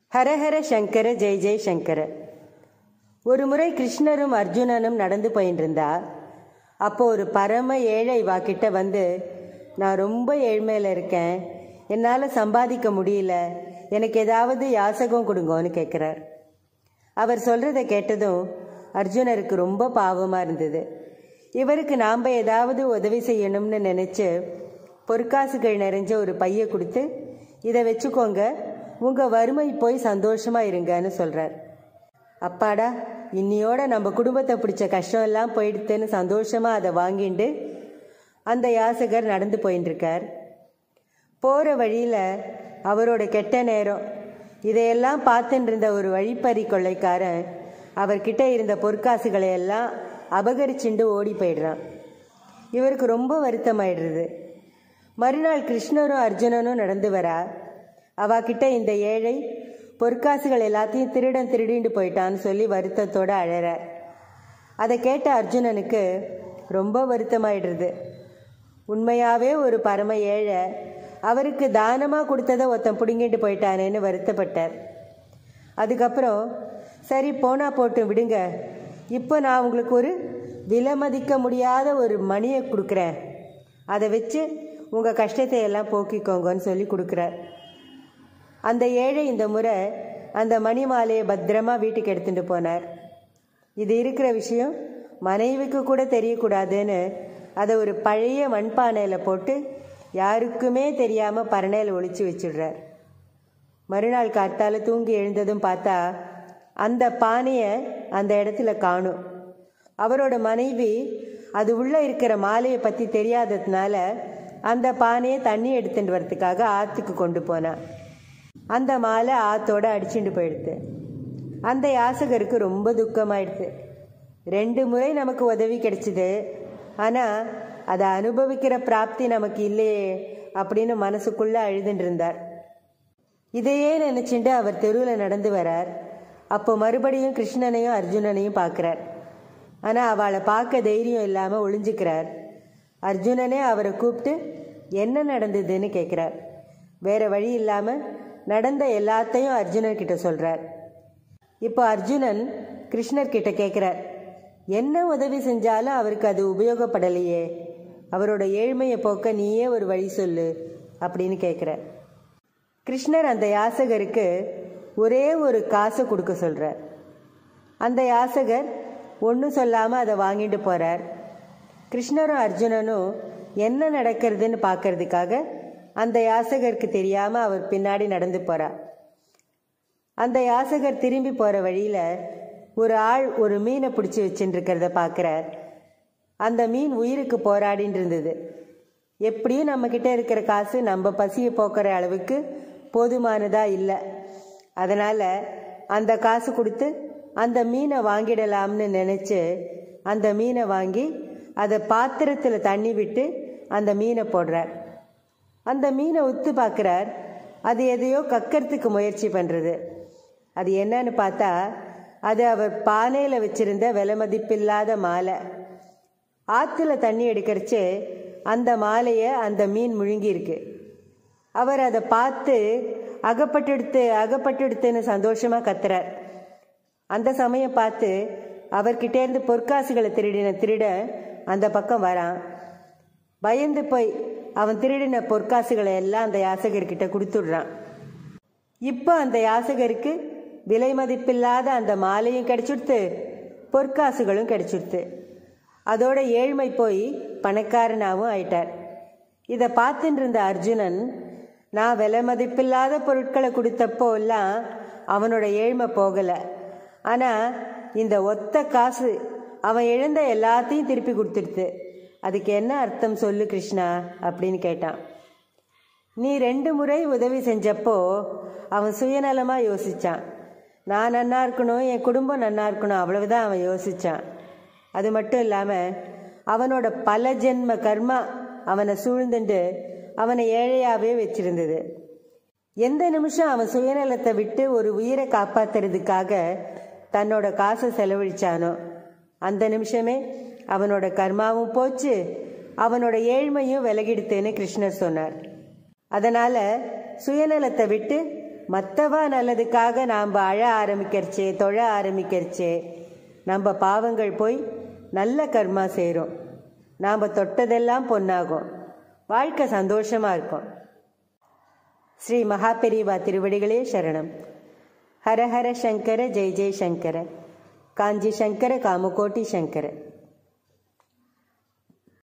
ஹரஹர சங்கர ஜெய் ஜெய் சங்கர ஒரு முறை கிருஷ்ணரும் அர்ஜுனனும் நடந்து போயின்னு இருந்தா அப்போ ஒரு பரம ஏழை வாக்கிட்ட வந்து நான் ரொம்ப ஏழ்மையில் இருக்கேன் என்னால் சம்பாதிக்க முடியல எனக்கு ஏதாவது யாசகம் கொடுங்கோன்னு கேட்குறார் அவர் சொல்கிறத கேட்டதும் அர்ஜுனருக்கு ரொம்ப பாவமாக இருந்தது இவருக்கு நாம் ஏதாவது உதவி செய்யணும்னு நினச்சி பொற்காசுகள் நிறைஞ்ச ஒரு பையை கொடுத்து இதை வச்சுக்கோங்க உங்கள் வறுமை போய் சந்தோஷமாக இருங்கன்னு சொல்கிறார் அப்பாடா இன்னியோட நம்ம குடும்பத்தை பிடிச்ச கஷ்டம் எல்லாம் போயிடுத்துன்னு சந்தோஷமாக அதை வாங்கிண்டு அந்த யாசகர் நடந்து போயின்னு இருக்கார் போகிற வழியில் அவரோட கெட்ட நேரம் இதையெல்லாம் பார்த்துட்டு இருந்த ஒரு வழிப்பறி கொள்ளைக்காரன் அவர்கிட்ட இருந்த பொற்காசுகளை எல்லாம் அபகரிச்சுண்டு ஓடி போயிடுறான் இவருக்கு ரொம்ப வருத்தமாயிடுறது மறுநாள் கிருஷ்ணரும் அர்ஜுனனும் நடந்து வரா அவகிட்ட இந்த ஏழை பொற்காசுகள் எல்லாத்தையும் திருடன் திருடிண்டு போயிட்டான்னு சொல்லி வருத்தத்தோடு அழறார் அதை கேட்ட அர்ஜுனனுக்கு ரொம்ப வருத்தமாயிடுறது உண்மையாகவே ஒரு பரம ஏழை அவருக்கு தானமாக கொடுத்ததை ஒருத்தன் பிடுங்கிட்டு போயிட்டானேன்னு வருத்தப்பட்டார் அதுக்கப்புறம் சரி போனா போட்டு விடுங்க இப்போ நான் உங்களுக்கு ஒரு விலை மதிக்க முடியாத ஒரு மணியை கொடுக்குறேன் அதை வச்சு உங்கள் கஷ்டத்தை எல்லாம் போக்கிக்கோங்கன்னு சொல்லி கொடுக்குறார் அந்த ஏழை இந்த முறை அந்த மணி மாலையை பத்திரமா வீட்டுக்கு எடுத்துட்டு போனார் இது இருக்கிற விஷயம் மனைவிக்கு கூட தெரியக்கூடாதுன்னு அதை ஒரு பழைய மண்பானையில் போட்டு யாருக்குமே தெரியாமல் பரணையில் ஒழிச்சு வச்சிடுறார் மறுநாள் காத்தால தூங்கி எழுந்ததும் பார்த்தா அந்த பானையை அந்த இடத்துல காணும் அவரோட மனைவி அது உள்ளே இருக்கிற மாலையை பற்றி தெரியாததுனால அந்த பானையை தண்ணி எடுத்துட்டு வரத்துக்காக ஆற்றுக்கு கொண்டு போனான் அந்த மாலை ஆத்தோட அடிச்சுட்டு போயிடுது அந்த யாசகருக்கு ரொம்ப துக்கமாயிடுது ரெண்டு முறை நமக்கு உதவி கிடைச்சிது ஆனால் அதை அனுபவிக்கிற பிராப்தி நமக்கு இல்லையே அப்படின்னு மனசுக்குள்ளே அழுதுட்டு இருந்தார் இதையே நினச்சிட்டு அவர் தெருவில் நடந்து வரார் அப்போ மறுபடியும் கிருஷ்ணனையும் அர்ஜுனனையும் பார்க்குறார் ஆனால் அவளை பார்க்க தைரியம் இல்லாமல் ஒளிஞ்சுக்கிறார் அர்ஜுனனே அவரை கூப்பிட்டு என்ன நடந்ததுன்னு கேட்குறார் வேற வழி இல்லாமல் நடந்த எல்லாத்தையும் அர்ஜுனர்கிட்ட சொல்கிறார் இப்போ அர்ஜுனன் கிருஷ்ணர்கிட்ட கேட்குறார் என்ன உதவி செஞ்சாலும் அவருக்கு அது உபயோகப்படலையே அவரோட ஏழ்மையை போக்க நீயே ஒரு வழி சொல்லு அப்படின்னு கேட்குறார் கிருஷ்ணர் அந்த யாசகருக்கு ஒரே ஒரு காசை கொடுக்க சொல்கிறார் அந்த யாசகர் ஒன்றும் சொல்லாமல் அதை வாங்கிட்டு போகிறார் கிருஷ்ணரும் அர்ஜுனனும் என்ன நடக்கிறதுன்னு பார்க்கறதுக்காக அந்த யாசகருக்கு தெரியாமல் அவர் பின்னாடி நடந்து போகிறார் அந்த யாசகர் திரும்பி போகிற வழியில் ஒரு ஆள் ஒரு மீனை பிடிச்சி வச்சுட்டுருக்கிறத பார்க்குறார் அந்த மீன் உயிருக்கு போராடின்னு இருந்தது எப்படியும் நம்மக்கிட்ட இருக்கிற காசு நம்ம பசியை போக்குற அளவுக்கு போதுமானதாக இல்லை அதனால் அந்த காசு கொடுத்து அந்த மீனை வாங்கிடலாம்னு நினச்சி அந்த மீனை வாங்கி அதை பாத்திரத்தில் தண்ணி விட்டு அந்த மீனை போடுறார் அந்த மீனை உத்து பார்க்குறார் அது எதையோ கக்கிறதுக்கு முயற்சி பண்ணுறது அது என்னன்னு பார்த்தா அது அவர் பானையில் வச்சிருந்த விலை மதிப்பில்லாத மாலை ஆற்றுல தண்ணி எடுக்கிறச்சு அந்த மாலையை அந்த மீன் முழுங்கியிருக்கு அவர் அதை பார்த்து அகப்பட்டெடுத்து அகப்பட்டெடுத்துன்னு சந்தோஷமாக கத்துறார் அந்த சமயம் பார்த்து அவர்கிட்டேருந்து பொற்காசுகளை திருடின திருட அந்த பக்கம் வரான் பயந்து போய் அவன் திருடின பொற்காசுகளை எல்லாம் அந்த யாசகர்கிட்ட கொடுத்துடுறான் இப்போ அந்த யாசகருக்கு விலை மதிப்பில்லாத அந்த மாலையும் கிடைச்சுடுத்து பொற்காசுகளும் கிடைச்சுடுத்து அதோட ஏழ்மை போய் பணக்காரனாகவும் ஆயிட்டார் இதை பார்த்துட்டு இருந்த அர்ஜுனன் நான் விலை மதிப்பில்லாத பொருட்களை கொடுத்தப்போ எல்லாம் அவனோட ஏழ்மை போகலை ஆனால் இந்த ஒத்த காசு அவன் இழந்த எல்லாத்தையும் திருப்பி கொடுத்துடுத்து அதுக்கு என்ன அர்த்தம் சொல்லு கிருஷ்ணா அப்படின்னு கேட்டான் நீ ரெண்டு முறை உதவி செஞ்சப்போ அவன் சுயநலமாக யோசித்தான் நான் நன்னா இருக்கணும் என் குடும்பம் நன்னா இருக்கணும் அவ்வளவுதான் அவன் யோசித்தான் அது மட்டும் இல்லாமல் அவனோட பல ஜென்ம கர்மா அவனை சூழ்ந்துண்டு அவனை ஏழையாகவே வச்சிருந்தது எந்த நிமிஷம் அவன் சுயநலத்தை விட்டு ஒரு உயிரை காப்பாத்துறதுக்காக தன்னோட காசை செலவழிச்சானோ அந்த நிமிஷமே அவனோட கர்மாவும் போச்சு அவனோட ஏழ்மையும் விலகிடுத்துன்னு கிருஷ்ணர் சொன்னார் அதனால் சுயநலத்தை விட்டு மற்றவா நல்லதுக்காக நாம் அழ ஆரம்பிக்கிறச்சே தொழ ஆரம்பிக்கிறச்சே நம்ம பாவங்கள் போய் நல்ல கர்மா சேரும் நாம் தொட்டதெல்லாம் பொன்னாகும் வாழ்க்கை சந்தோஷமாக இருக்கும் ஸ்ரீ மகாபெரிவா திருவடிகளே சரணம் ஹர ஹர சங்கர ஜெய் ஜெய் சங்கர காஞ்சி சங்கர காமகோட்டி சங்கர